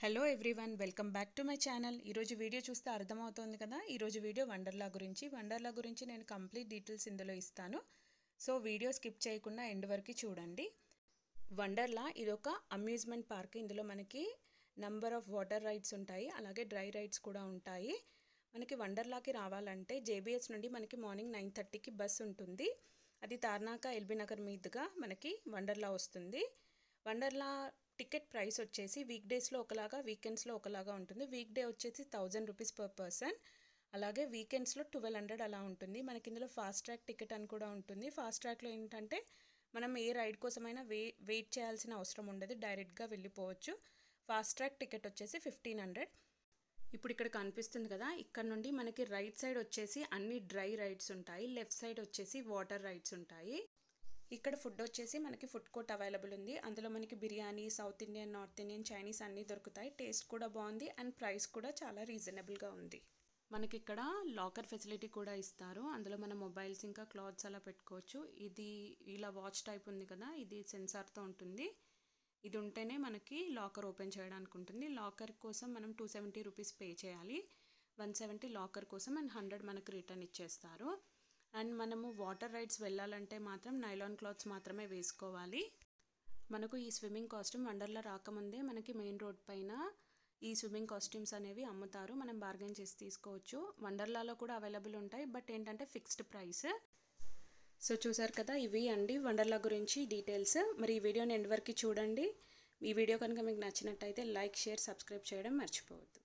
hello everyone welcome back to my channel ఈరోజు video చూస్తే అర్థమవుతోంది కదా ఈరోజు వీడియో వండర్లా గురించి వండర్లా గురించి నేను కంప్లీట్ డీటెయిల్స్ ఇందులో ఇస్తాను సో వీడియో స్కిప్ చేయకుండా ఎండ్ వరకు చూడండి వండర్లా ఇది ఒక అమ్యూజ్మెంట్ పార్క్ ఇందులో మనకి నంబర్ ఆఫ్ వాటర్ రైడ్స్ ఉంటాయి అలాగే డ్రై రైడ్స్ కూడా ఉంటాయి మనకి వండర్లాకి రావాలంటే జేబీఎస్ నుండి మనకి మార్నింగ్ నైన్ థర్టీకి బస్ ఉంటుంది అది తార్నాక ఎల్బీ నగర్ మీదుగా మనకి వండర్లా వస్తుంది వండర్లా టికెట్ ప్రైస్ వచ్చేసి వీక్ డేస్లో ఒకలాగా వీకెండ్స్లో ఒకలాగా ఉంటుంది వీక్ డే వచ్చేసి థౌజండ్ రూపీస్ పర్ పర్సన్ అలాగే వీకెండ్స్లో ట్వెల్వ్ హండ్రెడ్ అలా ఉంటుంది మనకి ఇందులో ఫాస్ట్ ట్రాక్ టికెట్ అని కూడా ఉంటుంది ఫాస్ట్ ట్రాక్లో ఏంటంటే మనం ఏ రైడ్ కోసమైనా వే వెయిట్ చేయాల్సిన అవసరం ఉండదు డైరెక్ట్గా వెళ్ళిపోవచ్చు ఫాస్ట్ ట్రాక్ టికెట్ వచ్చేసి ఫిఫ్టీన్ హండ్రెడ్ ఇప్పుడు ఇక్కడ కనిపిస్తుంది కదా ఇక్కడ నుండి మనకి రైట్ సైడ్ వచ్చేసి అన్ని డ్రై రైడ్స్ ఉంటాయి లెఫ్ట్ సైడ్ వచ్చేసి వాటర్ రైడ్స్ ఉంటాయి ఇక్కడ ఫుడ్ వచ్చేసి మనకి ఫుడ్ కోర్ట్ అవైలబుల్ ఉంది అందులో మనకి biryani south Indian north Indian Chinese అన్నీ దొరుకుతాయి టేస్ట్ కూడా బాగుంది అండ్ ప్రైస్ కూడా చాలా రీజనబుల్గా ఉంది మనకి ఇక్కడ లాకర్ ఫెసిలిటీ కూడా ఇస్తారు అందులో మన మొబైల్స్ ఇంకా క్లాత్స్ అలా పెట్టుకోవచ్చు ఇది ఇలా వాచ్ టైప్ ఉంది కదా ఇది సెన్సార్తో ఉంటుంది ఇది ఉంటేనే మనకి లాకర్ ఓపెన్ చేయడానికి ఉంటుంది లాకర్ కోసం మనం టూ సెవెంటీ రూపీస్ పే చేయాలి వన్ సెవెంటీ లాకర్ కోసం అండ్ హండ్రెడ్ మనకు రిటర్న్ ఇచ్చేస్తారు అండ్ మనము వాటర్ రైడ్స్ వెళ్ళాలంటే మాత్రం నైలాన్ క్లాత్స్ మాత్రమే వేసుకోవాలి మనకు ఈ స్విమ్మింగ్ కాస్ట్యూమ్ వండర్లా రాకముందే మనకి మెయిన్ రోడ్ పైన ఈ స్విమ్మింగ్ కాస్ట్యూమ్స్ అనేవి అమ్ముతారు మనం బార్గెన్ చేసి తీసుకోవచ్చు వండర్లాలో కూడా అవైలబుల్ ఉంటాయి బట్ ఏంటంటే ఫిక్స్డ్ ప్రైస్ సో చూసారు కదా ఇవి అండి వండర్లా గురించి డీటెయిల్స్ మరి ఈ వీడియోని ఎండ్ వరకు చూడండి ఈ వీడియో కనుక మీకు నచ్చినట్టయితే లైక్ షేర్ సబ్స్క్రైబ్ చేయడం మర్చిపోవద్దు